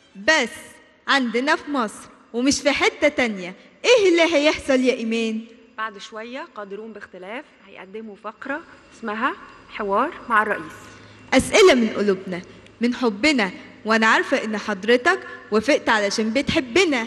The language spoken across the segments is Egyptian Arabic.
بس عندنا في مصر ومش في حتة تانية ايه اللي هيحصل يا ايمان بعد شوية قادرون باختلاف هيقدموا فقرة اسمها حوار مع الرئيس اسئلة من قلوبنا من حبنا وانا عارفة ان حضرتك وافقت علشان بتحبنا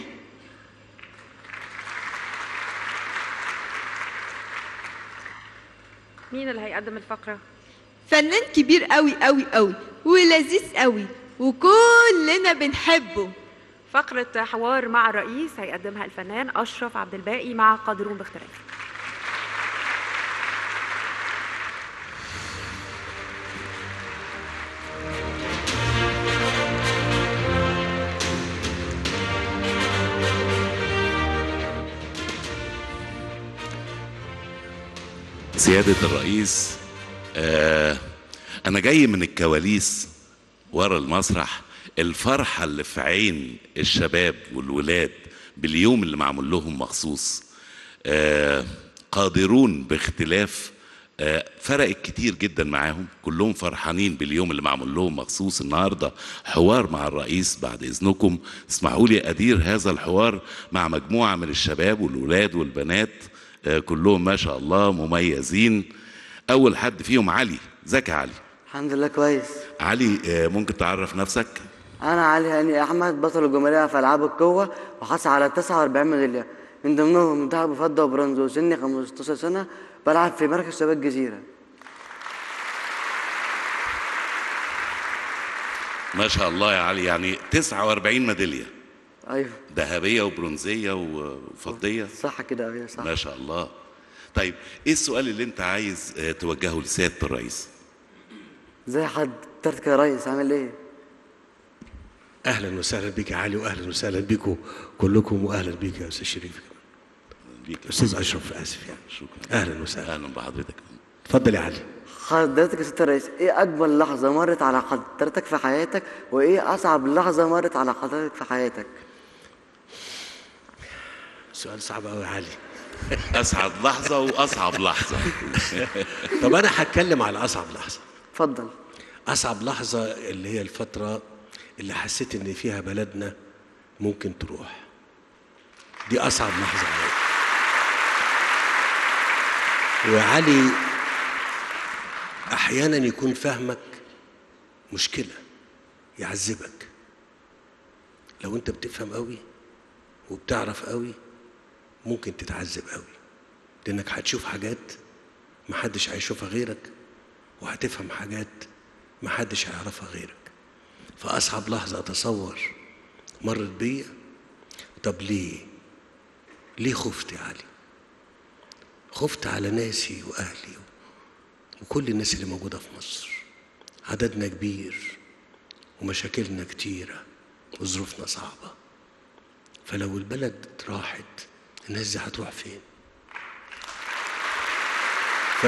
مين اللي هيقدم الفقرة؟ فنان كبير قوي قوي قوي ولذيذ قوي وكلنا بنحبه فقرة حوار مع الرئيس هيقدمها الفنان أشرف عبد الباقي مع قادرون باختلاف سيادة الرئيس آه أنا جاي من الكواليس ورا المسرح الفرحة اللي في عين الشباب والولاد باليوم اللي معمول لهم مخصوص آه قادرون باختلاف آه فرقت كتير جدا معاهم كلهم فرحانين باليوم اللي معمول لهم مخصوص النهارده حوار مع الرئيس بعد اذنكم اسمحوا لي ادير هذا الحوار مع مجموعه من الشباب والولاد والبنات آه كلهم ما شاء الله مميزين اول حد فيهم علي ازيك يا علي الحمد لله كويس علي آه ممكن تعرف نفسك انا علي هاني احمد بطل الجمهوريه في العاب القوه وحصل على 49 ميداليه من ضمنهم ذهب وفضه وبرونز وسني 15 سنه بلعب في مركز شباب الجزيره ما شاء الله يا علي يعني 49 ميداليه ايوه ذهبيه وبرونزيه وفضيه صح كده ايوه صح ما شاء الله طيب ايه السؤال اللي انت عايز آه، توجهه لسياده الرئيس زي حضرتك يا ريس عامل ايه اهلا وسهلا بك يا علي واهلا وسهلا بكم كلكم واهلا بك يا استاذ شريف بيك يا استاذ اشرف اسف يعني شكرا اهلا وسهلا اهلا بحضرتك اتفضل يا علي حضرتك يا ست الرئيس ايه اكبر لحظه مرت على حضرتك في حياتك وايه اصعب لحظه مرت على حضرتك في حياتك سؤال صعب قوي يا علي اسعد لحظه واصعب لحظه طب انا هتكلم على اصعب لحظه اتفضل اصعب لحظه اللي هي الفتره اللي حسيت ان فيها بلدنا ممكن تروح دي اصعب لحظه عليا وعلي احيانا يكون فهمك مشكله يعذبك لو انت بتفهم قوي وبتعرف قوي ممكن تتعذب قوي لانك هتشوف حاجات محدش هيشوفها غيرك وهتفهم حاجات محدش هيعرفها غيرك فأصعب لحظة أتصور مرت بيا طب ليه؟ ليه خفت يا علي؟ خفت على ناسي وأهلي وكل الناس اللي موجودة في مصر عددنا كبير ومشاكلنا كتيرة وظروفنا صعبة فلو البلد راحت الناس دي هتروح فين؟ ف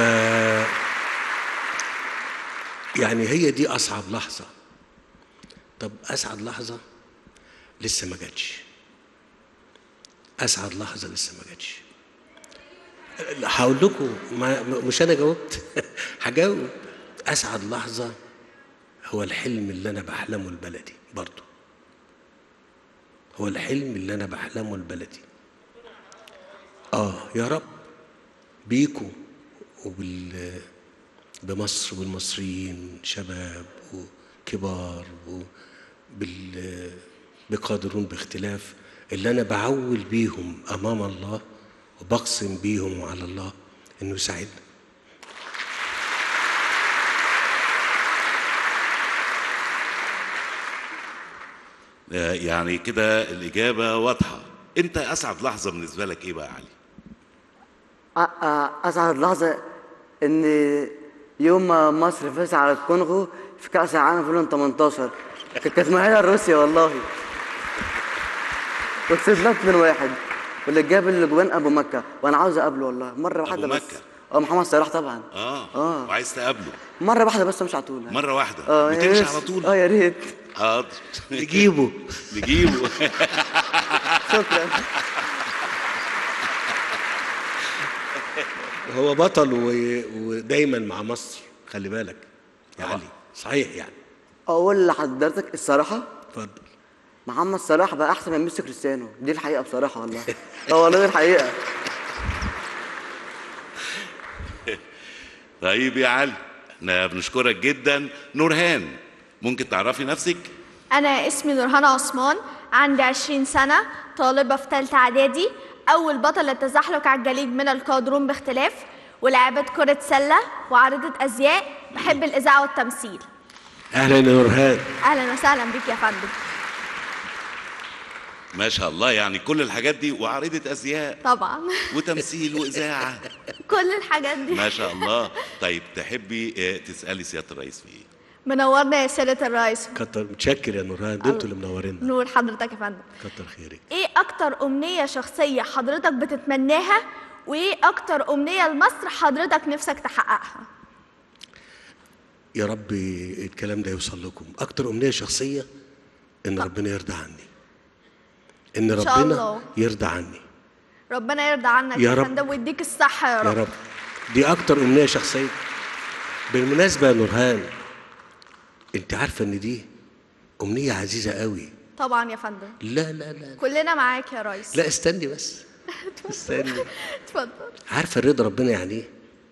يعني هي دي أصعب لحظة طب أسعد لحظة لسه ما جاتش أسعد لحظة لسه ما جاتش هقول لكم ما مش أنا جاوبت هجاوب أسعد لحظة هو الحلم اللي أنا بحلمه لبلدي برضه هو الحلم اللي أنا بحلمه لبلدي آه يا رب بيكو وبال بمصر والمصريين شباب وكبار وبال بقادرون باختلاف اللي انا بعول بيهم امام الله وبقسم بيهم على الله انه يساعدنا آه، يعني كده الاجابه واضحه انت اسعد لحظه بالنسبه لك ايه بقى يا علي أ- أ- اسعد لحظه ان يوم ما مصر فاز على الكونغو في كاس العالم في 2018 ك- كانت مؤهله لروسيا والله وكسبنا 2 1 واللي جاب الاجوان ابو مكه وانا عاوز اقابله والله مره واحده بس مكة. اه محمد صلاح طبعا اه, آه. وعايز تقابله مره واحده بس مش على طول مره واحده اه يا بتمشي ريت. على طول اه يا ريت حاضر نجيبه نجيبه شكرا هو بطل و... ودايما مع مصر خلي بالك يا علي صحيح يعني اقول لحضرتك الصراحه اتفضل محمد صلاح بقى احسن من ميسي كريستيانو دي الحقيقه بصراحه والله اه والله دي الحقيقه طيب يا علي احنا بنشكرك جدا نورهان ممكن تعرفي نفسك أنا اسمي نورهان عثمان عندي 20 سنة طالبة في تالتة إعدادي أول بطلة تزحلق على الجليد من القادرون باختلاف ولعبة كرة سلة وعارضة أزياء بحب الإذاعة والتمثيل اهلا يا نورهان أهلا وسهلا بك يا فندم ما شاء الله يعني كل الحاجات دي وعارضة ازياء طبعا وتمثيل واذاعه كل الحاجات دي ما شاء الله طيب تحبي آه، تسالي سياده الرئيس في ايه منورنا يا سيادة الرئيس كتر متشكر يا نورهان ده انتوا اللي منورينا نور حضرتك يا فندم كتر خيرك إيه أكتر أمنية شخصية حضرتك بتتمناها وإيه أكتر أمنية لمصر حضرتك نفسك تحققها يا رب الكلام ده يوصل لكم اكتر امنيه شخصيه ان ربنا يرضى عني ان إن شاء ربنا الله. يرضى عني ربنا يرضى عنك يا يا رب. فندم ويديك الصحة يا يا رب رب دي اكتر امنيه شخصيه بالمناسبه يا نورهان انت عارفه ان دي امنيه عزيزه قوي طبعا يا فندم لا لا لا كلنا معاك يا ريس لا استني بس استني اتفضل عارفه رضا ربنا يعني ايه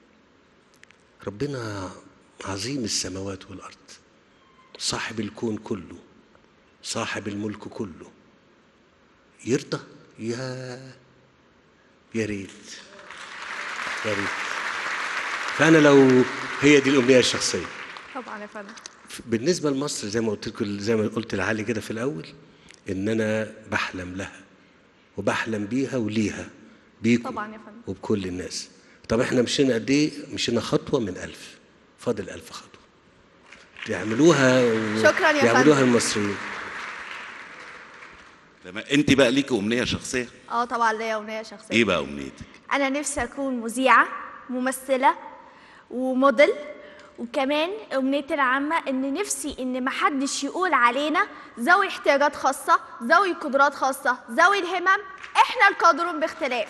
ربنا عظيم السماوات والارض صاحب الكون كله صاحب الملك كله يرضى يا يا ريت يا ريت فانا لو هي دي الامنيه الشخصيه طبعا يا فندم بالنسبه لمصر زي ما قلت لكم زي ما قلت لعلي كده في الاول ان انا بحلم لها وبحلم بيها وليها بيكم طبعا يا فندم. وبكل الناس طب احنا مشينا قد ايه مشينا خطوه من ألف فاضل ألف خطوه يعملوها و... شكراً يا يعملوها فندم. المصريين تمام انت بقى ليكي امنيه شخصيه اه طبعا ليا أمنية شخصية ايه بقى امنيتك أنا نفسي أكون مذيعة ممثلة وموديل وكمان أمنيتي العامة إن نفسي إن محدش يقول علينا ذوي احتياجات خاصة ذوي قدرات خاصة ذوي الهمم إحنا القادرون باختلاف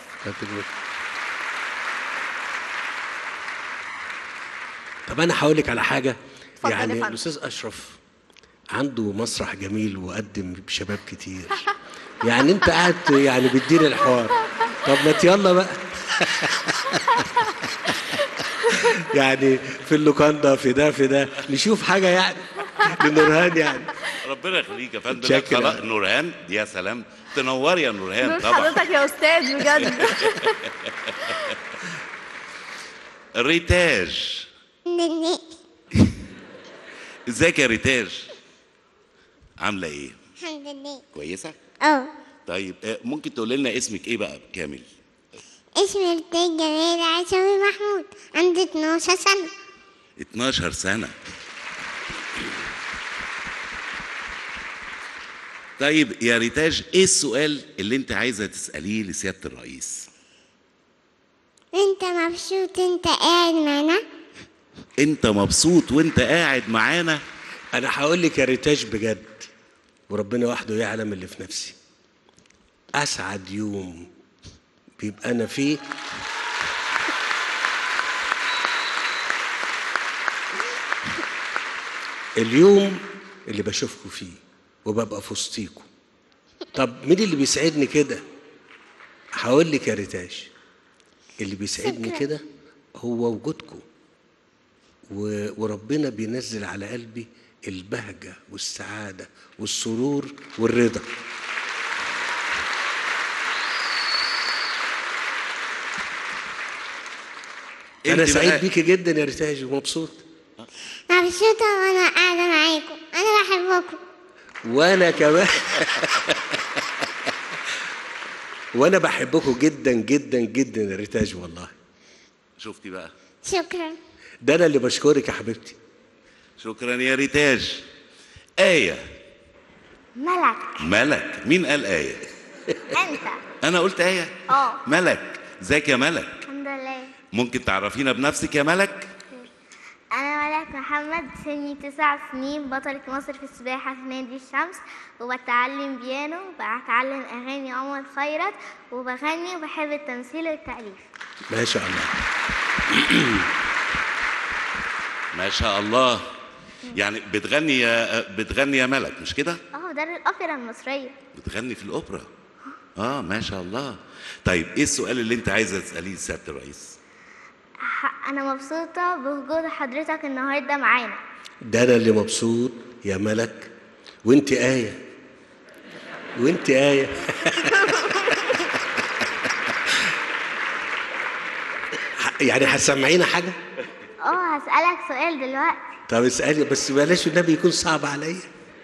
طب انا هقول لك على حاجه اتفضل يا يعني فندم. الاستاذ اشرف عنده مسرح جميل وقدم شباب كتير يعني انت قاعد يعني بتدير الحوار طب ما يلا بقى يعني في اللوكاندا في ده في ده نشوف حاجه يعني لنورهان يعني ربنا يخليك يا فندم لا، شكرا. خلاص نورهان يا سلام تنوري يا نورهان نور طبعا حضرتك يا أستاذ بجد ريتاج ازيك يا ريتاج عامله ايه الحمد لله كويسه اه طيب آه، ممكن تقول لنا اسمك ايه بقى كامل اسمي رتاج جمال عشوي محمود عندي 12 سنة 12 سنه طيب يا ريتاج ايه السؤال اللي انت عايزه تساليه لسياده الرئيس انت مبسوط انت قاعد معانا انت مبسوط وانت قاعد معانا انا هقول لك يا ريتاج بجد وربنا وحده يعلم اللي في نفسي اسعد يوم بيبقى انا فيه اليوم اللي بشوفكم فيه وببقى في وسطيكم طب مين اللي بيسعدني كده هقول لك يا ريتاج اللي بيسعدني شكراً. كده هو وجودكم و- وربنا بينزل على قلبي البهجة والسعادة والسرور والرضا أنا انت سعيد بقى- بيكي جدا يا ريتاج ومبسوط مبسوطة وانا قاعدة معاكم انا بحبكم وأنا كمان وأنا بحبكم جدا جدا جدا يا ريتاج والله شفتي بقى شكرا ده أنا اللي بشكرك يا حبيبتي شكرا يا ريتاج آية ملك ملك مين قال آية انت أنا قلت آية اه ملك ازيك يا ملك الحمد لله ممكن تعرفينا بنفسك يا ملك انا ملك محمد سني تسع سنين بطلة مصر في السباحة في نادي الشمس وبتعلم بيانو بتعلم اغاني عمر خيرت وبغني وبحب التمثيل والتأليف ما شاء الله ما شاء الله يعني بتغني يا بتغني يا ملك مش كده اه ده الأوبرا المصرية بتغني في الاوبرا اه ما شاء الله طيب ايه السؤال اللي انت عايزه تساليه سياده الرئيس ح- أنا مبسوطة بوجود حضرتك النهاردة معانا ده انا اللي مبسوط يا ملك وانت آية وانت آية ح- يعني هتسمعينا حاجة؟ اه هسألك سؤال دلوقتي طب اسألي بس بلاش النبي يكون صعب عليا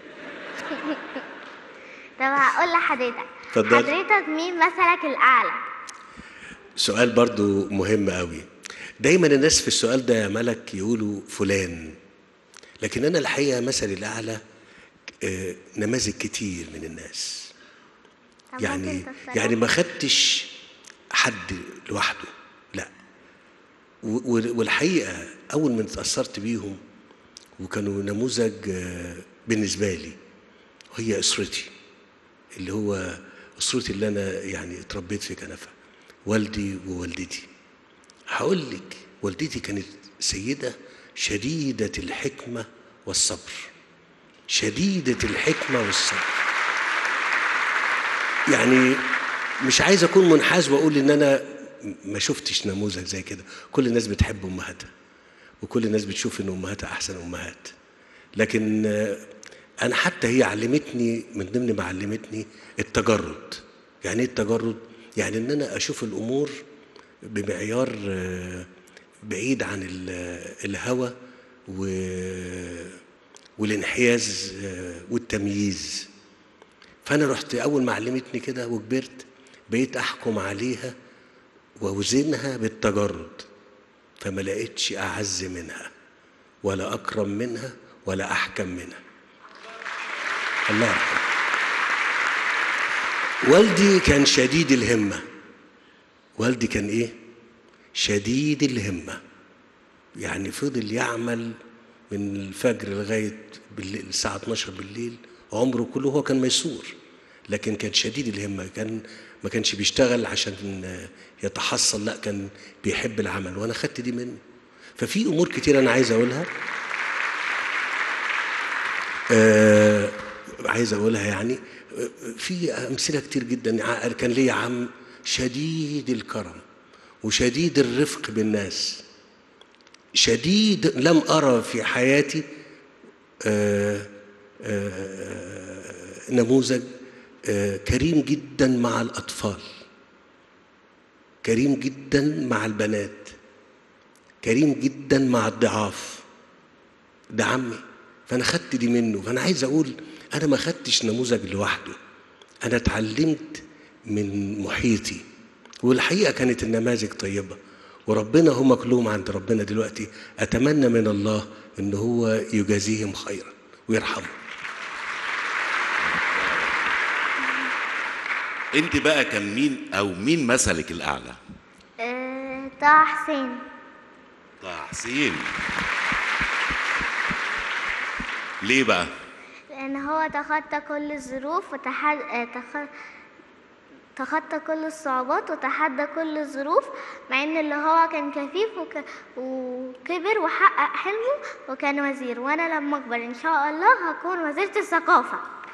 طب هقول لحضرتك اتفضلي. حضرتك مين مثلك الأعلى؟ سؤال برضو مهم قوي دايما الناس في السؤال ده يا ملك يقولوا فلان لكن انا الحقيقه مثلي الاعلى آه، نماذج كتير من الناس طب يعني ممكن تفسرها؟ يعني ما خدتش حد لوحده لا و- و- والحقيقه اول ما اتاثرت بيهم وكانوا نموذج آه، بالنسبه لي هي اسرتي اللي هو اسرتي اللي انا يعني اتربيت في كنفها والدي ووالدتي هقول لك والدتي كانت سيده شديده الحكمه والصبر شديده الحكمه والصبر يعني مش عايز اكون منحاز واقول ان انا ما شفتش نموذج زي كده كل الناس بتحب امهاتها وكل الناس بتشوف ان امهاتها احسن امهات لكن آه، انا حتى هي علمتني من ضمن ما علمتني التجرد يعني ايه التجرد يعني ان انا اشوف الامور بمعيار آه، بعيد عن ال- الهوى و- والانحياز آه، والتمييز فانا رحت اول ما علمتني كده وكبرت بقيت احكم عليها واوزنها بالتجرد فما لقيتش اعز منها ولا اكرم منها ولا احكم منها الله يرحمه والدي كان شديد الهمه والدي كان ايه شديد الهمه يعني فضل يعمل من الفجر لغايه بالليل الساعه 12 بالليل عمره كله هو كان ميسور لكن كان شديد الهمه كان ما كانش بيشتغل عشان يتحصل لا كان بيحب العمل وانا خدت دي منه ففي امور كتير انا عايز اقولها آه عايز اقولها يعني آه، في امثله كتير جدا ع- كان ليا عم شديد الكرم وشديد الرفق بالناس شديد لم ارى في حياتي آه، آه، نموذج آه، كريم جدا مع الاطفال كريم جدا مع البنات كريم جدا مع الضعاف ده عمي فانا خدت دي منه فانا عايز اقول انا ما خدتش نموذج لوحده انا اتعلمت من محيطي والحقيقه كانت النماذج طيبه وربنا هم كلهم عند ربنا دلوقتي اتمنى من الله ان هو يجازيهم خيرا ويرحمهم انت بقى كان مين او مين مثلك الاعلى آه، طه حسين طه حسين ليه بقى لأن هو تخطى كل الظروف وتحد... آه، تخ... تخطى كل الصعوبات وتحدى كل الظروف مع ان اللي هو كان كفيف وك... وكبر وحقق حلمه وكان وزير وانا لما اكبر ان شاء الله هكون وزيرة الثقافة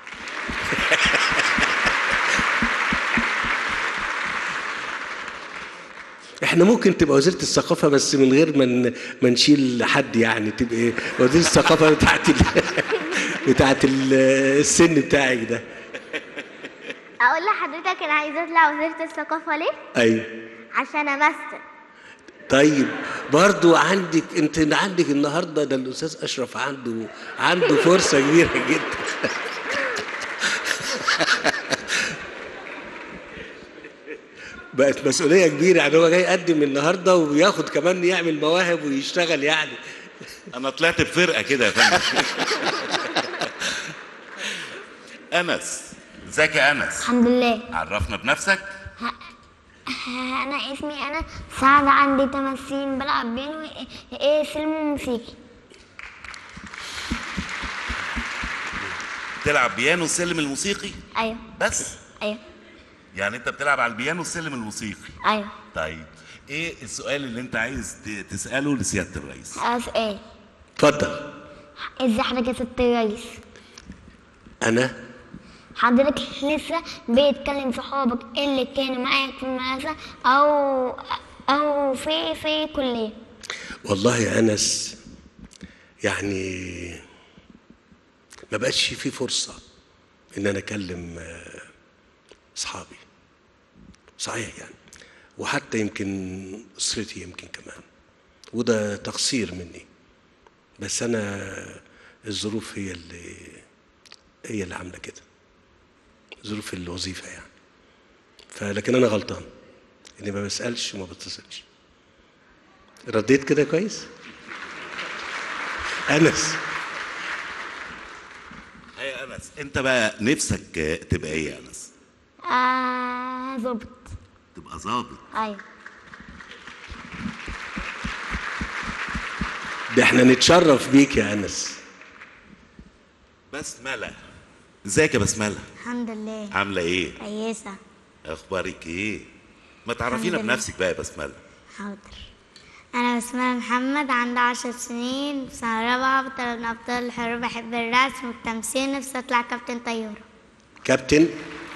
احنا ممكن تبقى وزيره الثقافه بس من غير ما ن- ما نشيل حد يعني تبقى وزيره الثقافه بتاعت ال... بتاعت ال- السن بتاعك ده اقول لحضرتك انا عايزة اطلع وزيرة الثقافة ليه؟ ايوه عشان امثل طيب برضو عندك انت عندك النهارده ده الاستاذ اشرف عنده عنده فرصه كبيره جدا بقت مسؤوليه كبيره يعني هو جاي يقدم النهارده وبياخد كمان يعمل مواهب ويشتغل يعني انا طلعت بفرقه كده يا فندم انس ازيك يا انس الحمد لله عرفنا بنفسك انا اسمي انا سعد عندي 8 سنين بلعب بيانو ايه سلم موسيقي تلعب بيانو السلم الموسيقي ايوه بس ايوه يعني انت بتلعب على البيانو السلم الموسيقي ايوه طيب ايه السؤال اللي انت عايز ت- تساله لسياده الرئيس آه، سؤال اتفضل ازي حضرتك يا ست الريس انا حضرتك لسه بيتكلم صحابك اللي كانوا معاك في المدرسة أو أو في في كلية والله يا انس يعني ما بقاش في فرصه ان انا اكلم آه، اصحابي صحيح يعني وحتى يمكن اسرتي يمكن كمان وده تقصير مني بس انا الظروف هي اللي هي اللي عامله كده ظروف الوظيفه يعني فلكن انا غلطان اني ما بسالش وما بتصلش رديت كده كويس انس يا انس انت بقى نفسك آه، تبقى ايه يا انس آه ظبط تبقى ظابط أيوة ده احنا نتشرف بيك يا انس بسمله ازيك يا بسمله الحمد لله عامله ايه كويسة اخبارك ايه ما تعرفينا الحمد لله. بنفسك بقى يا بسمله حاضر أنا بسمة محمد عندي عشر سنين في سنة رابعة بطلب من أبطال الحروب بحب الرسم والتمثيل نفسي أطلع كابتن طيارة كابتن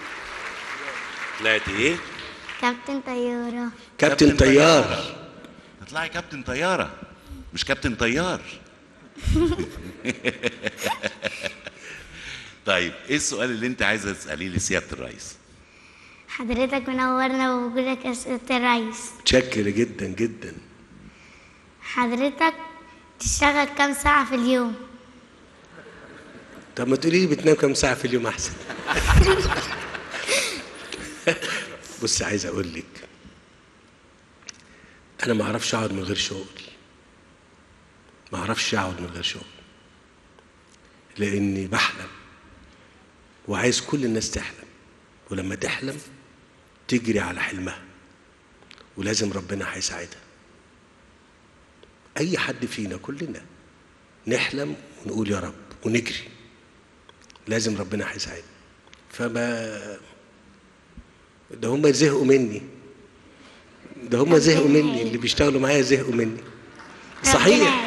طلعتي ايه كابتن طيارة كابتن طيار تطلعي كابتن طياره مش كابتن طيار طيب ايه السؤال اللي انت عايزه تساليه لسياده الرئيس حضرتك منورنا بوجودك يا سيادة الرئيس متشكر جدا جدا حضرتك تشتغل كام ساعة في اليوم؟ طب ما تقولي لي بتنام كام ساعه في اليوم احسن بص عايز اقول لك انا ما اعرفش اقعد من غير شغل ما اعرفش اقعد من غير شغل لاني بحلم وعايز كل الناس تحلم ولما تحلم تجري على حلمها ولازم ربنا هيساعدها اي حد فينا كلنا نحلم ونقول يا رب ونجري لازم ربنا هيساعدنا فما ده هم زهقوا مني ده هم زهقوا مني اللي بيشتغلوا معايا زهقوا مني صحيح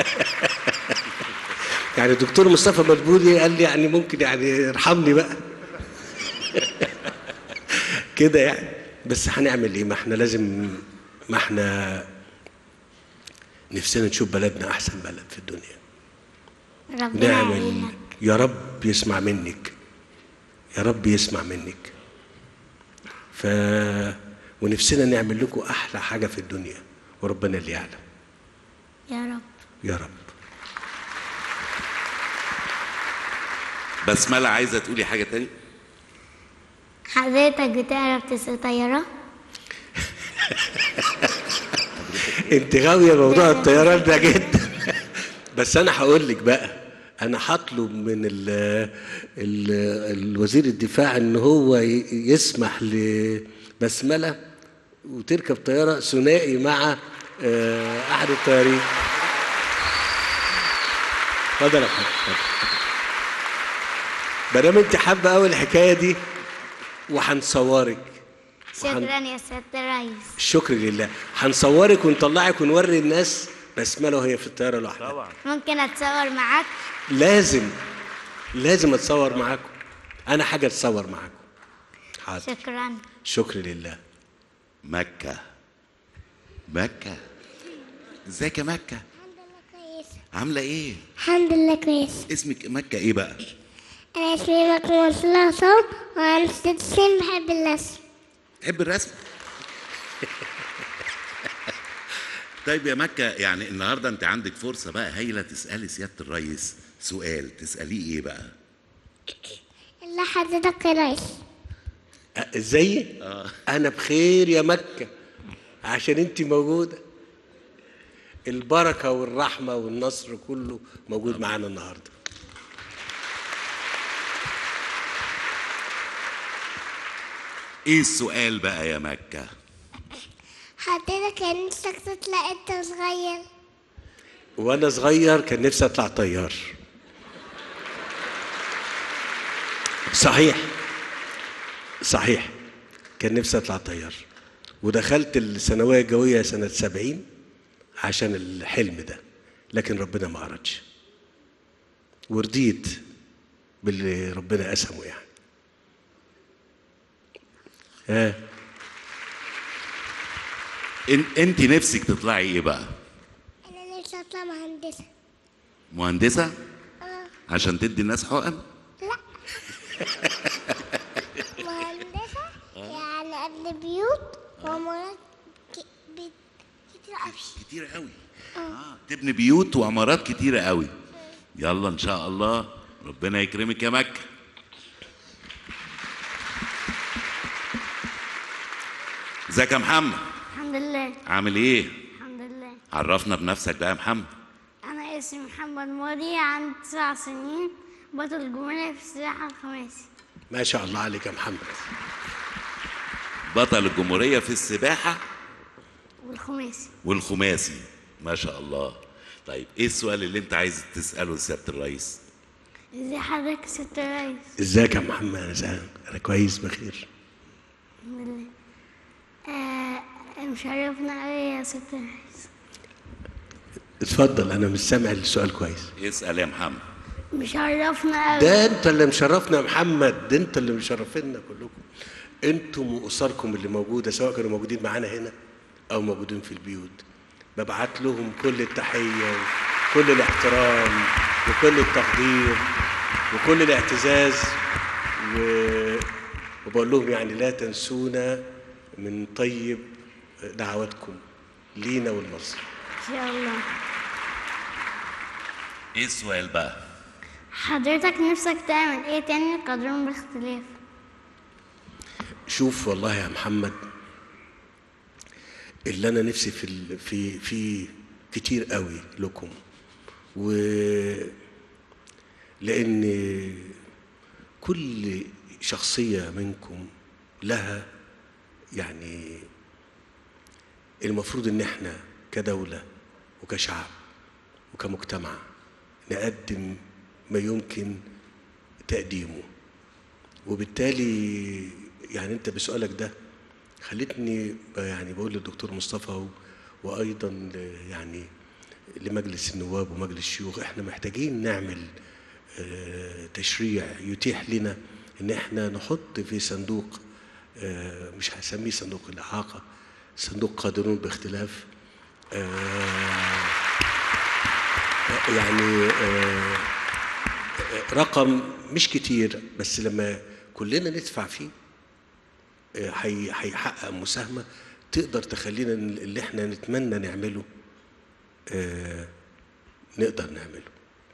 يعني الدكتور مصطفى مدبولي قال لي يعني ممكن يعني ارحمني بقى كده يعني بس هنعمل ايه ما احنا لازم ما احنا نفسنا نشوف بلدنا احسن بلد في الدنيا ربنا نعمل يعينك يا رب يسمع منك يا رب يسمع منك ف ونفسنا نعمل لكم احلى حاجه في الدنيا وربنا اللي يعلم يا رب يا رب بسمله عايزه تقولي حاجه تاني حضرتك بتعرف تسوق طيارة؟ انت غاويه موضوع الطيران ده جدا بس انا هقول لك بقى انا هطلب من ال ال الوزير الدفاع ان هو ي- يسمح لبسمله وتركب طياره ثنائي مع آه، احد الطيارين اتفضل يا فندم اتفضل. ما دام انت حابه قوي الحكايه دي وهنصورك شكرا يا سيادة الرئيس الشكر لله هنصورك ونطلعك ونوري الناس بسمله وهي في الطياره لوحدها طبعا ممكن أتصور معاك؟ لازم لازم اتصور معاكم انا حاجه اتصور معاكم حاضر شكرا شكر لله مكه مكه ازيك يا مكه عامله ايه الحمد لله كويس اسمك مكه ايه بقى أنا اسمي مكة مصلحة صوم وأنا في ست سنين بحب الرسم تحب الرسم طيب يا مكة يعني النهاردة أنت عندك فرصة بقى هايلة تسألي سيادة الرئيس سؤال تسأليه إيه بقى؟ إلا حضرتك يا ريس أ- ازاي انا بخير يا مكه عشان انت موجوده البركه والرحمه والنصر كله موجود معانا النهارده إيه السؤال بقى يا مكة؟ حضرتك كان نفسك تطلع أنت صغير وانا صغير كان نفسي اطلع طيار صحيح صحيح كان نفسي اطلع طيار ودخلت الثانويه الجويه سنه سبعين عشان الحلم ده لكن ربنا ما أردش ورضيت باللي ربنا قسمه يعني ها إن- انت نفسك تطلعي ايه بقى انا نفسي اطلع مهندسة مهندسه اه عشان تدي الناس حقن لا مهندسة يعني قبل بيوت وعمارات ك- بيت كتير قوي كتير قوي اه تبني بيوت وعمارات كتيره قوي يلا ان شاء الله ربنا يكرمك يا مكه ازيك يا محمد الحمد لله عامل ايه الحمد لله عرفنا بنفسك بقى يا محمد انا اسمي محمد موري عندي تسع سنين بطل الجمهورية في السباحة الخماسي ما شاء الله عليك يا محمد بطل الجمهوريه في السباحه والخماسي والخماسي ما شاء الله طيب ايه السؤال اللي انت عايز تساله لسياده الرئيس ازي حضرتك يا ست الريس ازيك يا محمد انا زهقان. انا كويس بخير الحمد لله آه مشرفنا قوي يا ست الريس اتفضل انا مش سامع السؤال كويس اسال يا محمد مشرفنا قوي ده انت اللي مشرفنا يا محمد ده انت اللي مشرفينا كلكم انتم واسركم اللي موجوده سواء كانوا موجودين معانا هنا او موجودين في البيوت ببعت لهم كل التحيه وكل الاحترام وكل التقدير وكل الاعتزاز و... وبقول لهم يعني لا تنسونا من طيب دعواتكم لينا ولمصر ان شاء الله ايه السؤال بقى حضرتك نفسك تعمل ايه تاني قدرون باختلاف شوف والله يا محمد اللي انا نفسي في ال- في في كتير قوي لكم و لان كل شخصيه منكم لها يعني المفروض ان احنا كدوله وكشعب وكمجتمع نقدم ما يمكن تقديمه وبالتالي يعني انت بسؤالك ده خلتني ب- يعني بقول للدكتور مصطفى و- وايضا ل- يعني لمجلس النواب ومجلس الشيوخ احنا محتاجين نعمل آه، تشريع يتيح لنا ان احنا نحط في صندوق آه، مش هسميه صندوق الاعاقه صندوق قادرون باختلاف آه، يعني آه، رقم مش كتير بس لما كلنا ندفع فيه آه، هي- هيحقق مساهمة تقدر تخلينا ن- اللي احنا نتمنى نعمله آه، نقدر نعمله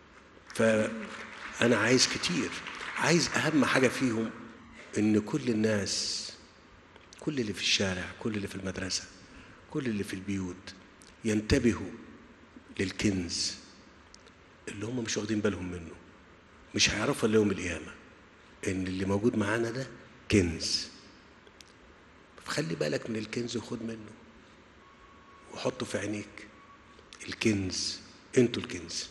فأنا عايز كتير عايز أهم حاجة فيهم إن كل الناس كل اللي في الشارع كل اللي في المدرسة كل اللي في البيوت ينتبهوا للكنز اللي هم مش واخدين بالهم منه مش هيعرفوا الا يوم القيامه ان اللي موجود معانا ده كنز فخلي بالك من الكنز وخد منه وحطه في عينيك الكنز انتوا الكنز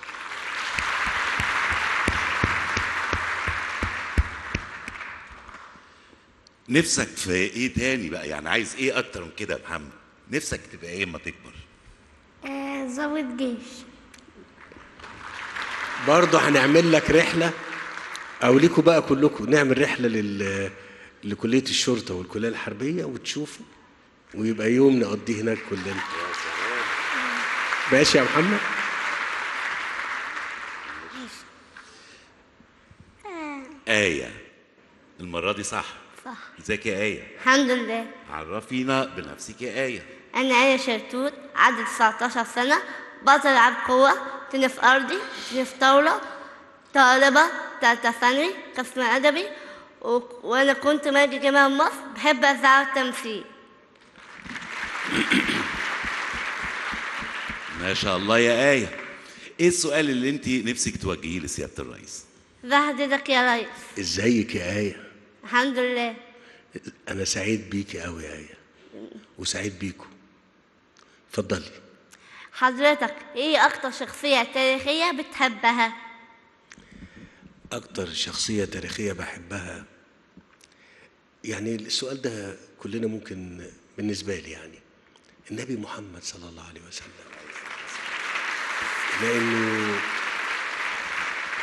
نفسك في ايه تاني بقى يعني عايز ايه اكتر من كده يا محمد نفسك تبقى ايه اما تكبر آه ضابط جيش برضه هنعمل لك رحله او ليكوا بقى كلكم نعمل رحله لل لكليه الشرطه والكليه الحربيه وتشوفوا ويبقى يوم نقضيه هناك كلنا ماشي يا محمد آية المرة دي صح صح ازيك يا آية الحمد لله عرفينا بنفسك يا آية أنا آية شرتوت عندي 19 سنة بطل ألعاب قوة تنس أرضي تنس طاولة طالبة تالتة ثانوي قسم أدبي و... وأنا كنت ماجي جمال مصر بحب الإذاعة والتمثيل ما شاء الله يا آية ايه السؤال اللي انت نفسك توجهيه لسيادة الرئيس بهددك يا ريس ازيك يا ايه الحمد لله انا سعيد بيكي قوي يا ايه وسعيد بيكو اتفضلي حضرتك إيه أكتر شخصية تاريخية بتحبها؟ اكتر شخصيه تاريخيه بحبها يعني السؤال ده كلنا ممكن بالنسبه لي يعني النبي محمد صلى الله عليه وسلم لانه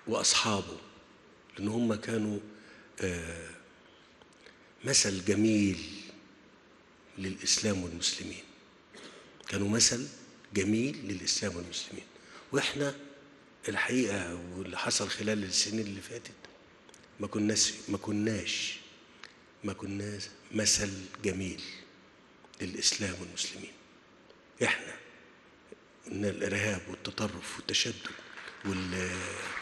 واصحابه لان هم كانوا آه، مثل جميل للاسلام والمسلمين كانوا مثل جميل للاسلام والمسلمين واحنا الحقيقه واللي حصل خلال السنين اللي فاتت ما كناش ما كناش ما كناش مثل جميل للاسلام والمسلمين احنا ان الارهاب والتطرف والتشدد وال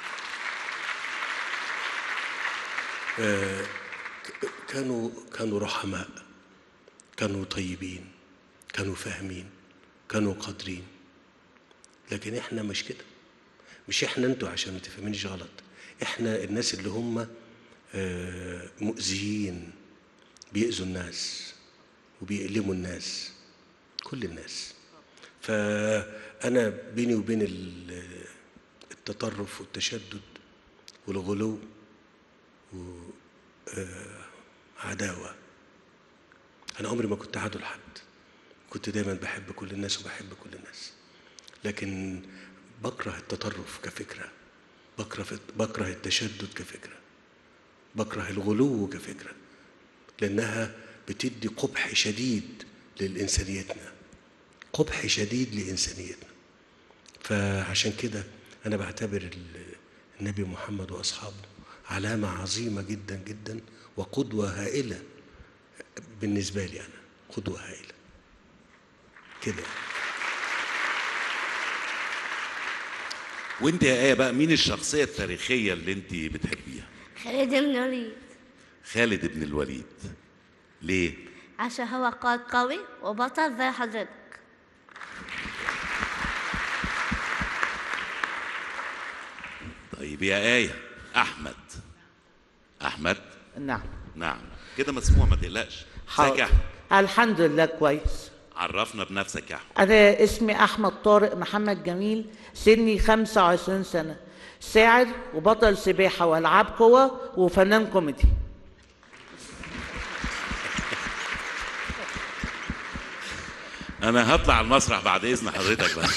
آه، ك- كانوا كانوا رحماء كانوا طيبين كانوا فاهمين كانوا قادرين لكن احنا مش كده مش احنا انتوا عشان ما تفهمينيش غلط احنا الناس اللي هم آه، مؤذيين بيأذوا الناس وبيألموا الناس كل الناس فأنا بيني وبين ال- التطرف والتشدد والغلو وعداوة أنا عمري ما كنت عدو لحد كنت دايما بحب كل الناس وبحب كل الناس لكن بكره التطرف كفكرة بكره بكره التشدد كفكرة بكره الغلو كفكرة لأنها بتدي قبح شديد لإنسانيتنا قبح شديد لإنسانيتنا فعشان كده أنا بعتبر ال- النبي محمد وأصحابه علامة عظيمة جدا جدا وقدوة هائلة بالنسبة لي أنا قدوة هائلة كده وانت يا ايه بقى مين الشخصيه التاريخيه اللي انت بتحبيها خالد بن الوليد خالد بن الوليد ليه عشان هو قائد قوي وبطل زي حضرتك طيب يا ايه احمد احمد نعم نعم كده مسموع ما تقلقش ازيك يا حاضر احمد الحمد لله كويس عرفنا بنفسك يا احمد أنا اسمي أحمد طارق محمد جميل سني 25 سنة شاعر وبطل سباحة وألعاب قوة وفنان كوميدي انا هطلع على المسرح بعد اذن حضرتك بقى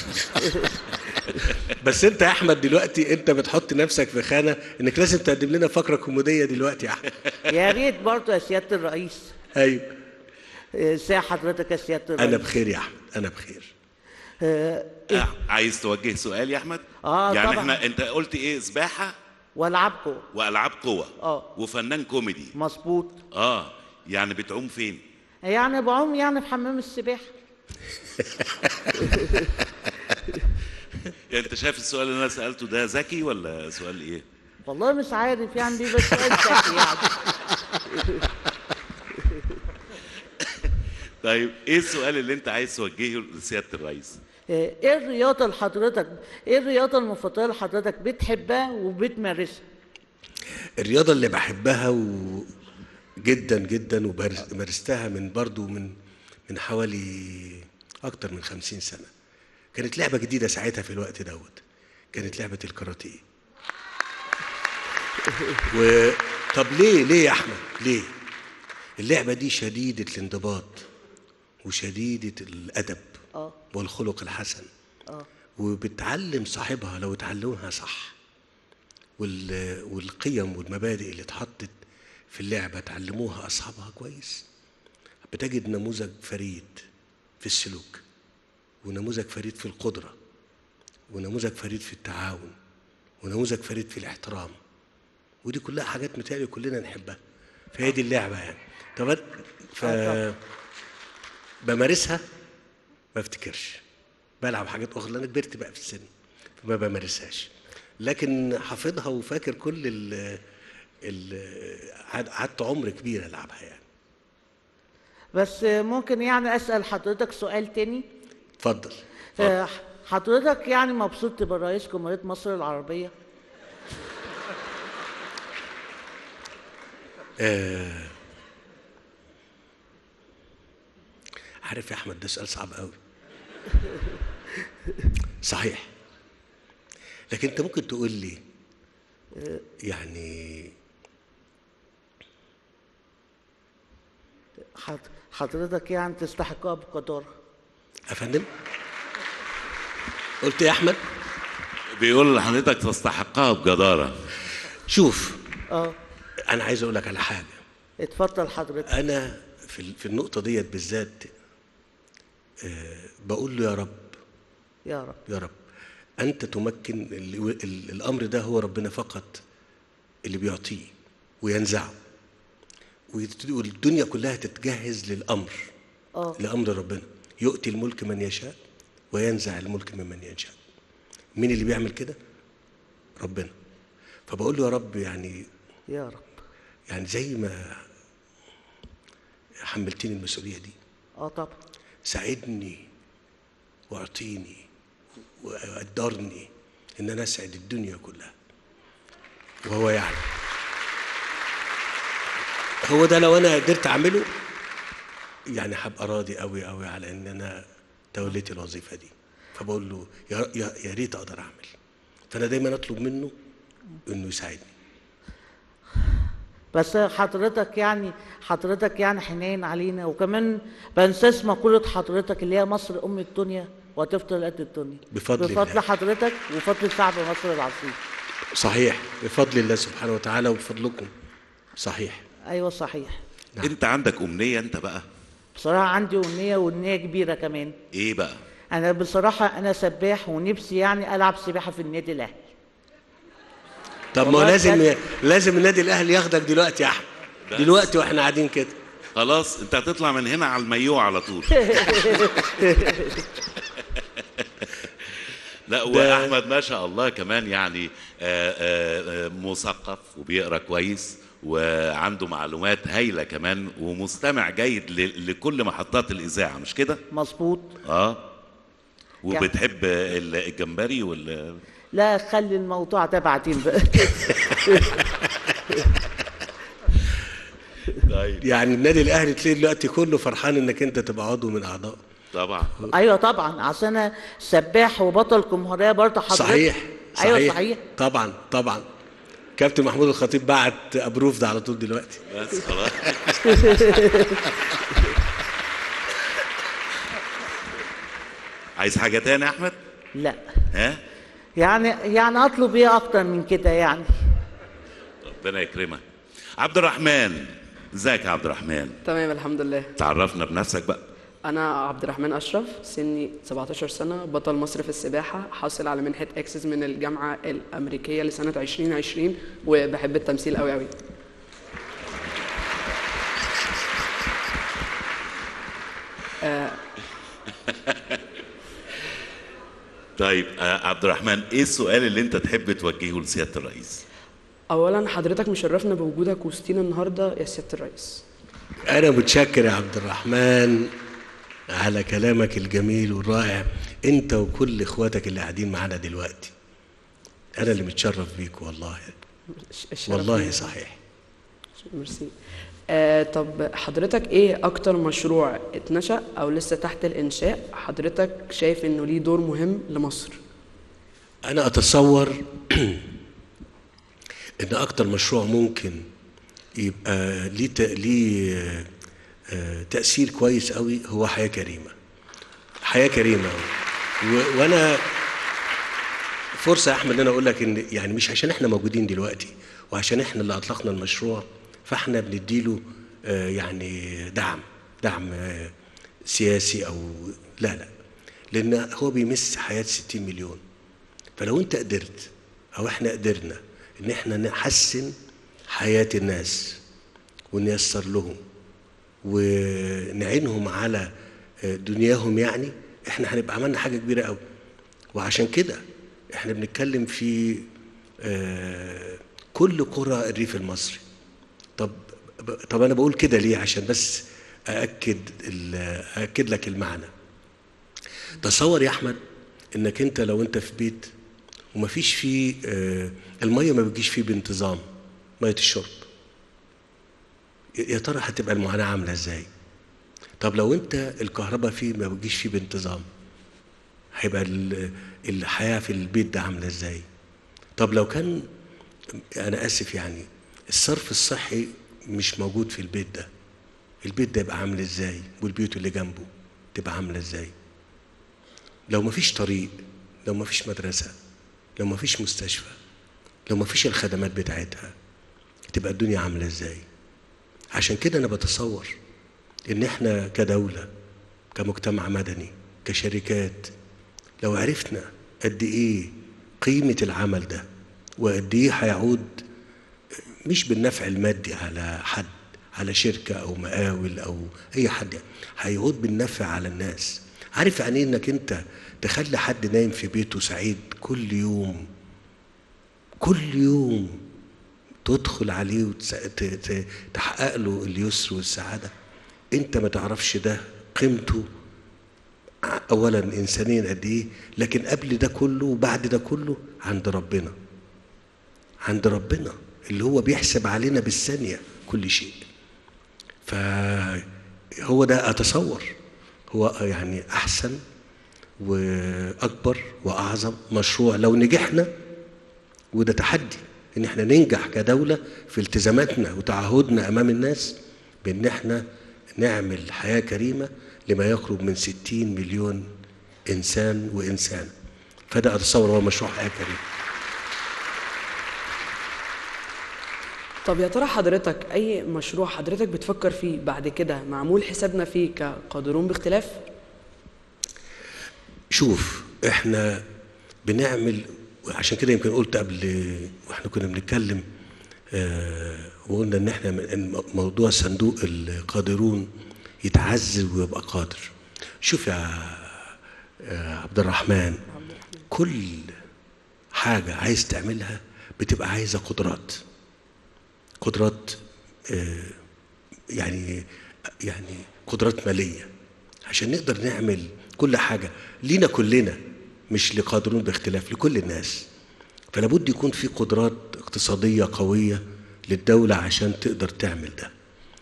بس انت يا احمد دلوقتي انت بتحط نفسك في خانه انك لازم تقدم لنا فقره كوميديه دلوقتي يا احمد يا ريت برضه يا سيادة الرئيس ايوه آه، ازاي حضرتك يا سيادة الرئيس انا بخير يا احمد انا بخير آه، آه، عايز توجه سؤال يا احمد آه، يعني طبعاً. احنا انت قلت ايه سباحه وألعاب قوة والعاب قوه آه. وفنان كوميدي مظبوط اه يعني بتعوم فين يعني بعوم يعني في حمام السباحة يعني انت شايف السؤال اللي انا سالته ده ذكي ولا سؤال ايه والله مش عارف يعني دي بس سؤال ذكي يعني طيب ايه السؤال اللي انت عايز توجهه لسياده الرئيس آه، ايه الرياضة اللي حضرتك ايه الرياضة المفضلة اللي حضرتك بتحبها وبتمارسها؟ الرياضه اللي بحبها و... جدا جدا ومارستها من برضو من من حوالي اكتر من خمسين سنه كانت لعبه جديده ساعتها في الوقت دوت كانت لعبه الكاراتيه و طب ليه ليه يا احمد ليه اللعبه دي شديده الانضباط وشديده الادب اه والخلق الحسن اه وبتعلم صاحبها لو اتعلمها صح وال- والقيم والمبادئ اللي اتحطت في اللعبة تعلموها أصحابها كويس بتجد نموذج فريد في السلوك ونموذج فريد في القدرة ونموذج فريد في التعاون ونموذج فريد في الاحترام ودي كلها حاجات متهيألي كلنا نحبها فهي دي اللعبة يعني طب أنا- ف بمارسها ما افتكرش بلعب حاجات اخرى لان كبرت بقى في السن فما بمارسهاش لكن حافظها وفاكر كل ال ال قعدت عمر كبير العبها يعني بس آه، ممكن يعني اسال حضرتك سؤال تاني اتفضل آه، حضرتك يعني مبسوط تبقى رئيس جمهورية مصر العربية؟ آه عارف يا احمد ده سؤال صعب قوي صحيح لكن انت ممكن تقول لي آه، يعني حض- حضرتك يعني تستحقها بقدارة افندم قلت إيه يا احمد بيقول لحضرتك تستحقها بجداره شوف اه انا عايز اقول لك على حاجه اتفضل حضرتك انا في ال- في النقطه ديت بالذات آه، بقول له يا رب يا رب يا رب انت تمكن ال- ال- الامر ده هو ربنا فقط اللي بيعطيه وينزعه ويت- والدنيا كلها تتجهز للامر اه لامر ربنا يؤتي الملك من يشاء وينزع الملك ممن يشاء مين اللي بيعمل كده ربنا فبقول له يا رب يعني يا رب يعني زي ما حملتني المسؤوليه دي اه طبعا ساعدني واعطيني وقدرني ان انا اسعد الدنيا كلها وهو يعلم هو ده لو انا قدرت اعمله يعني هبقى راضي قوي قوي على ان انا توليت الوظيفه دي فبقول له يا يا يا ريت اقدر اعمل فانا دايما اطلب منه انه يساعدني بس حضرتك يعني حضرتك يعني حنين علينا وكمان بنساس مقولة حضرتك اللي هي مصر أم الدنيا وتفضل قد الدنيا بفضل بفضل الله. حضرتك وفضل شعب مصر العظيم صحيح بفضل الله سبحانه وتعالى وبفضلكم صحيح أيوة صحيح نعم. انت عندك امنيه انت بقى بصراحة عندي أمنية وأمنية كبيرة كمان ايه بقى أنا بصراحة أنا سباح ونفسي يعني ألعب سباحة في النادي الأهلي طب ما هو والله لازم بجد. لازم النادي الاهلي ياخدك دلوقتي يا احمد بس. دلوقتي واحنا قاعدين كده خلاص انت هتطلع من هنا على المايو على طول لا واحمد ما شاء الله كمان يعني آه، آه، آه، مثقف وبيقرا كويس وعنده معلومات هايله كمان ومستمع جيد ل- لكل محطات الاذاعه مش كده مظبوط اه وبتحب ال- الجمبري وال لا خلي الموضوع ده بعدين بقى طيب يعني النادي الاهلي تلاقي دلوقتي كله فرحان انك انت تبقى عضو من اعضائه طبعا ايوه طبعا عشان انا سباح وبطل جمهوريه برضه حضرتك صحيح صحيح ايوه صحيح طبعا طبعا كابتن محمود الخطيب بعت ابروف ده على طول دلوقتي بس خلاص عايز حاجه تاني يا احمد لا ها يعني يعني اطلب ايه اكتر من كده يعني ربنا يكرمك عبد الرحمن ازيك يا عبد الرحمن تمام الحمد لله تعرفنا بنفسك بقى أنا عبد الرحمن أشرف سني 17 سنة بطل مصر في السباحة حاصل على منحة أكسس من الجامعة الأمريكية لسنة 2020 وبحب التمثيل أوي أوي طيب آه عبد الرحمن ايه السؤال اللي انت تحب توجهه لسياده الرئيس أولا حضرتك مشرفنا بوجودك وسطينا النهاردة يا سيادة الرئيس انا متشكر يا عبد الرحمن على كلامك الجميل والرائع انت وكل اخواتك اللي قاعدين معانا دلوقتي انا اللي متشرف بيك والله الش- الشرف والله ليا. صحيح ميرسي آه طب حضرتك ايه اكتر مشروع اتنشأ او لسه تحت الانشاء حضرتك شايف انه ليه دور مهم لمصر أنا أتصور إن أكتر مشروع ممكن يبقى ليه ت- ليه آه، آه، تأثير كويس قوي هو حياة كريمة حياة كريمة و- وأنا فرصة يا أحمد إن أنا أقول لك إن يعني مش عشان إحنا موجودين دلوقتي وعشان إحنا اللي أطلقنا المشروع فإحنا بنديله آه، يعني دعم دعم آه، سياسي أو لا لا لأن هو بيمس حياة 60 مليون فلو انت قدرت او احنا قدرنا ان احنا نحسن حياة الناس ونيسر لهم ونعينهم على دنياهم يعني احنا هنبقى عملنا حاجة كبيرة قوي وعشان كده احنا بنتكلم في آه، كل قرى الريف المصري طب طب انا بقول كده ليه عشان بس ااكد ال- ااكد لك المعنى تصور يا احمد انك انت لو انت في بيت ومفيش فيه آه، الميه ما بتجيش فيه بانتظام ميه الشرب يا ترى هتبقى المعاناه عامله ازاي طب لو انت الكهرباء فيه ما بتجيش فيه بانتظام هيبقى ال- الحياه في البيت ده عامله ازاي طب لو كان انا اسف يعني الصرف الصحي مش موجود في البيت ده البيت ده يبقى عامل ازاي والبيوت اللي جنبه تبقى عامله ازاي لو مفيش طريق لو مفيش مدرسة لو ما فيش مستشفى لو ما فيش الخدمات بتاعتها تبقى الدنيا عامله ازاي عشان كده انا بتصور ان احنا كدوله كمجتمع مدني كشركات لو عرفنا قد ايه قيمه العمل ده وقد ايه هيعود مش بالنفع المادي على حد على شركه او مقاول او اي حد يعني هيعود بالنفع على الناس عارف يعني ايه انك انت تخلي حد نايم في بيته سعيد كل يوم كل يوم تدخل عليه وتحقق له اليسر والسعاده انت ما تعرفش ده قيمته اولا انسانيا قد ايه لكن قبل ده كله وبعد ده كله عند ربنا عند ربنا اللي هو بيحسب علينا بالثانيه كل شيء فهو ده اتصور هو يعني احسن واكبر واعظم مشروع لو نجحنا وده تحدي ان احنا ننجح كدوله في التزاماتنا وتعهدنا امام الناس بان احنا نعمل حياه كريمه لما يقرب من 60 مليون انسان وانسان فده اتصور هو مشروع حياه كريمه طب يا ترى حضرتك اي مشروع حضرتك بتفكر فيه بعد كده معمول حسابنا فيه كقادرون باختلاف شوف احنا بنعمل عشان كده يمكن قلت قبل واحنا كنا بنتكلم آه وقلنا ان احنا إن موضوع صندوق القادرون يتعزز ويبقى قادر شوف يا آه عبد الرحمن كل حاجة عايز تعملها بتبقى عايزة قدرات قدرات آه يعني يعني قدرات مالية عشان نقدر نعمل كل حاجة لينا كلنا مش لقادرون باختلاف لكل الناس فلا بد يكون في قدرات اقتصادية قوية للدولة عشان تقدر تعمل ده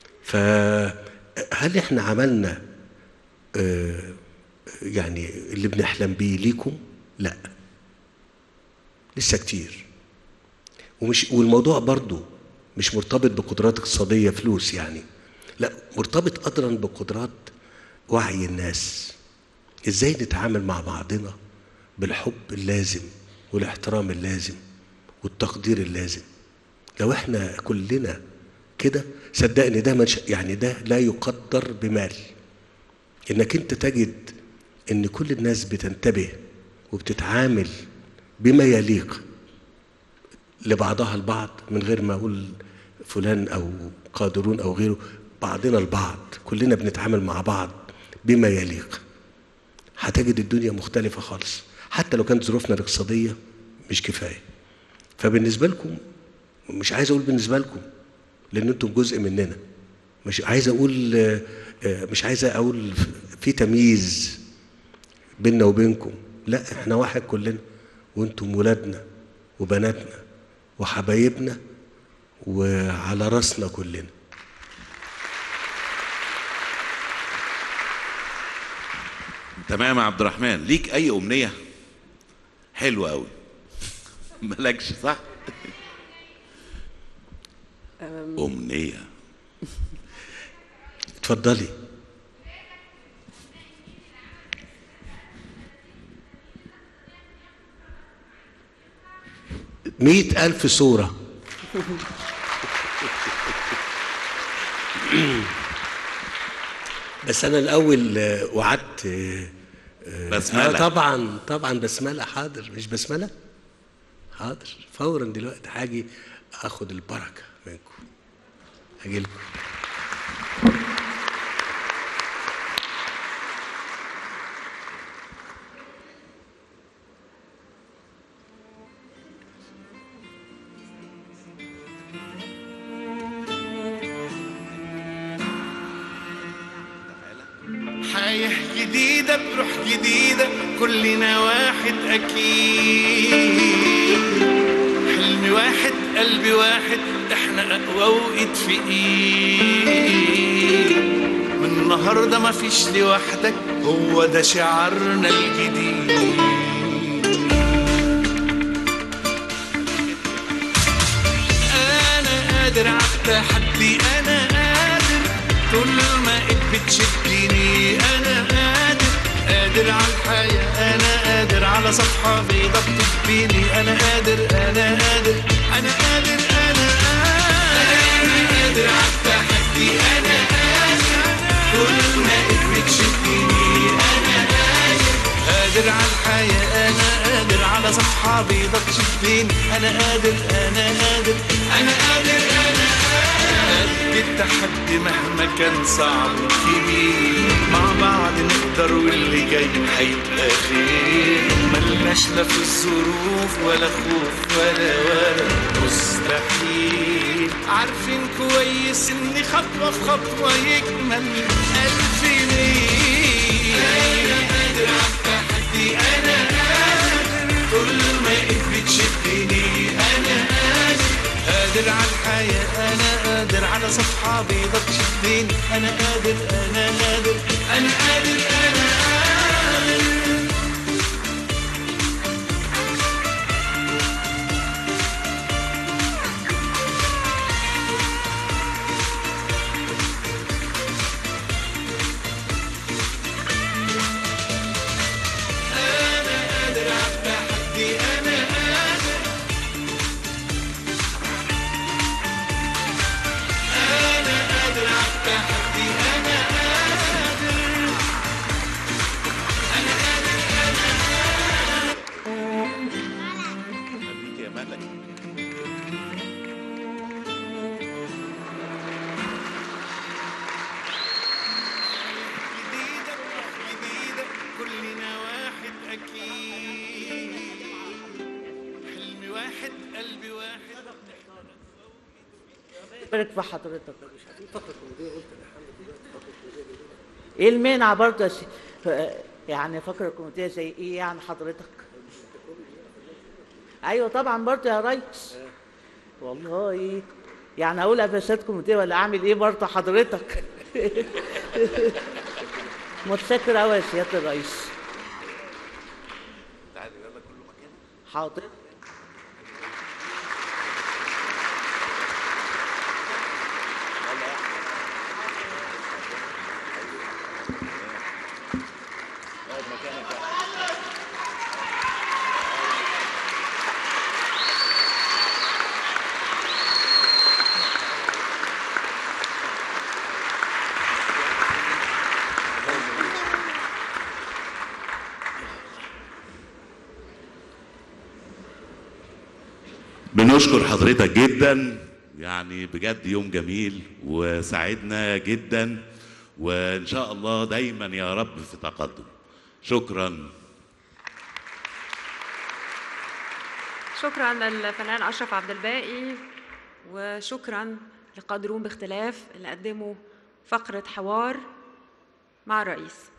فهل احنا عملنا آه يعني اللي بنحلم بيه ليكم لا لسه كتير ومش والموضوع برضو مش مرتبط بقدرات اقتصادية فلوس يعني لا مرتبط قدرا بقدرات وعي الناس ازاي نتعامل مع بعضنا بالحب اللازم والاحترام اللازم والتقدير اللازم لو احنا كلنا كده صدقني ده منش... يعني ده لا يقدر بمال انك انت تجد ان كل الناس بتنتبه وبتتعامل بما يليق لبعضها البعض من غير ما اقول فلان او قادرون او غيره بعضنا البعض كلنا بنتعامل مع بعض بما يليق هتجد الدنيا مختلفة خالص حتى لو كانت ظروفنا الاقتصادية مش كفاية فبالنسبة لكم مش عايز أقول بالنسبة لكم لأن أنتم جزء مننا مش عايز أقول مش عايز أقول في تمييز بيننا وبينكم لا احنا واحد كلنا وانتم ولادنا وبناتنا وحبايبنا وعلى راسنا كلنا تمام يا عبد الرحمن ليك اي امنيه حلوه قوي مالكش صح امنيه اتفضلي مئة ألف صورة بس أنا الأول وعدت بسملة. آه طبعا طبعا بسملة حاضر مش بسملة حاضر فورا دلوقتي هاجي اخد البركة منكم هاجي لكم حياة جديدة بروح جديدة كلنا واحد أكيد حلم واحد قلب واحد احنا أقوى وإيد في إيد من النهاردة مفيش لوحدك هو ده شعارنا الجديد أنا قادر عالتحدي أنا قادر طول ما إيد بتشدني أنا قادر قادر قادر على الحياة أنا قادر على صفحة بيضة بتكفيني أنا قادر أنا قادر أنا قادر أنا قادر على التحدي أنا قادر كل ما إيدك تشدني أنا قادر قادر على الحياة أنا قادر على صفحة بيضة تشدني أنا قادر أنا قادر أنا قادر أنا قد التحدي مهما كان صعب وكبير مع بعض نقدر واللي جاي هيبقى خير ملناش لا في الظروف ولا خوف ولا ولا مستحيل عارفين كويس ان خطوة في خطوة يكمل ألف ميل أنا قادر على التحدي أنا قادر طول ما إيد بتشدني أنا قادر قادر على الحياة أنا قادر على صفحة بيضة تشدني أنا قادر أنا قادر أنا قادر أنا قادر أنا قادر على التحدي أنا قادر أنا قادر على التحدي أنا قادر أنا قادر خليك يا ملك جديدة جديدة كلنا واحد أكيد حلمي واحد قلبي واحد بارك في حضرتك ايه المانع برضه يا سي- ف- يعني فقرة كوميدية زي ايه يعني حضرتك ايوه طبعا برضه يا ريس والله ايه يعني اقول قفشات كوميدية ولا اعمل ايه برضه حضرتك متشكر قوي يا سيادة الرئيس حاضر بنشكر حضرتك جدا يعني بجد يوم جميل وسعدنا جدا وان شاء الله دايما يا رب في تقدم شكرا شكرا للفنان اشرف عبد الباقي وشكرا لقادرون باختلاف اللي قدموا فقره حوار مع الرئيس